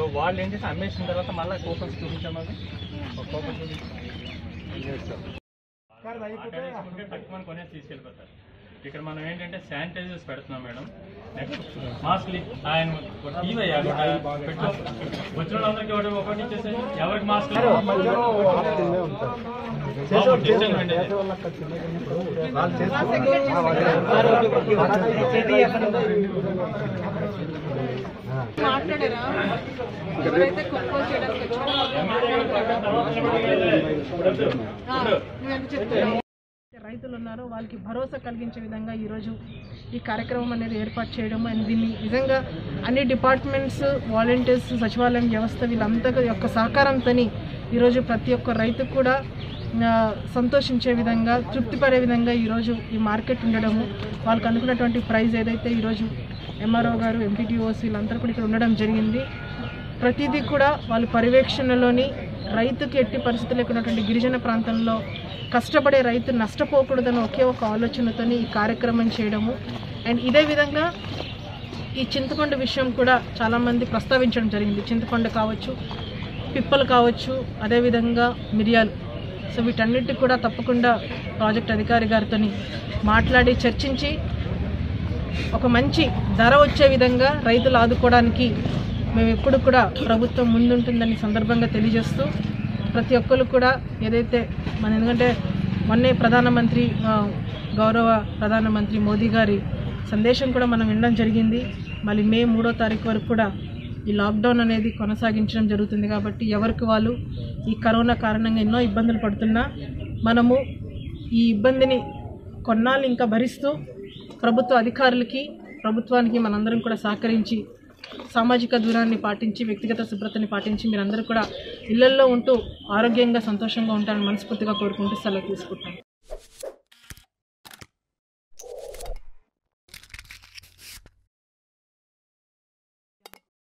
వాళ్ళు ఏంటంటే అమ్మేసిన తర్వాత మళ్ళీ కూపన్స్ చూపించమని ఒక కూపన్ చూపించాం తక్కువ కొనేసి తీసుకెళ్ళిపోతారు ఇక్కడ మనం ఏంటంటే శానిటైజర్స్ పెడుతున్నాం మేడం నెక్స్ట్ మాస్క్ ఆయన ఇవయ్యా పెట్టు వచ్చిన వాళ్ళందరికీ ఒకటి ఒకటి ఇచ్చేసి ఎవరికి మాస్క్ డిస్టెన్స్ మెయింటైన్ మాట్లాడారా ఎవరైతే కొనుగోలు చేయడానికి వచ్చారో ఆ, నువ్వెంత చెప్తున్నావు రైతులు ఉన్నారో వాళ్ళకి భరోసా కలిగించే విధంగా ఈరోజు ఈ కార్యక్రమం అనేది ఏర్పాటు చేయడం అండ్ దీన్ని నిజంగా అన్ని డిపార్ట్మెంట్స్ వాలంటీర్స్ సచివాలయం వ్యవస్థ వీళ్ళంతా యొక్క సహకారంతో ఈరోజు ప్రతి ఒక్క రైతు కూడా ఆ, సంతోషించే విధంగా తృప్తిపడే విధంగా ఈరోజు ఈ మార్కెట్ ఉండడము వాళ్ళకి అనుకున్నటువంటి ప్రైస్ ఏదైతే ఈరోజు ఎంఆర్ఓ గారు ఎంపీటీఓస్ వీళ్ళందరూ కూడా ఇక్కడ ఉండడం జరిగింది ప్రతిదీ కూడా వాళ్ళ పర్యవేక్షణలోని రైతుకి ఎట్టి పరిస్థితులు ఉన్నటువంటి గిరిజన ప్రాంతంలో కష్టపడే రైతు నష్టపోకూడదని ఒకే ఒక ఆలోచనతోని ఈ కార్యక్రమం చేయడము అండ్ ఇదే విధంగా ఈ చింతపండు విషయం కూడా చాలామంది ప్రస్తావించడం జరిగింది చింతపండు కావచ్చు పిప్పలు కావచ్చు అదేవిధంగా మిరియాలు సో వీటన్నిటికి కూడా తప్పకుండా ప్రాజెక్ట్ అధికారి గారితో మాట్లాడి చర్చించి ఒక మంచి ధర వచ్చే విధంగా రైతులు ఆదుకోవడానికి మేము ఎప్పుడు కూడా ప్రభుత్వం ముందుంటుందని సందర్భంగా తెలియజేస్తూ ప్రతి ఒక్కరు కూడా ఏదైతే మన ఎందుకంటే మొన్నే ప్రధానమంత్రి ఆ, గౌరవ ప్రధానమంత్రి మోదీ గారి సందేశం కూడా మనం వినడం జరిగింది మళ్ళీ మే మూడో తారీఖు వరకు కూడా ఈ లాక్డౌన్ అనేది కొనసాగించడం జరుగుతుంది కాబట్టి ఎవరికి వాళ్ళు ఈ కరోనా కారణంగా ఎన్నో ఇబ్బందులు పడుతున్నా మనము ఈ ఇబ్బందిని కొన్నాళ్ళు ఇంకా భరిస్తూ ప్రభుత్వ అధికారులకి ప్రభుత్వానికి మనందరం కూడా సహకరించి సామాజిక దూరాన్ని పాటించి వ్యక్తిగత శుభ్రతని పాటించి మీరందరూ కూడా ఇళ్లల్లో ఉంటూ ఆరోగ్యంగా సంతోషంగా ఉంటారని మనస్ఫూర్తిగా కోరుకుంటూ సెలవు తీసుకుంటాను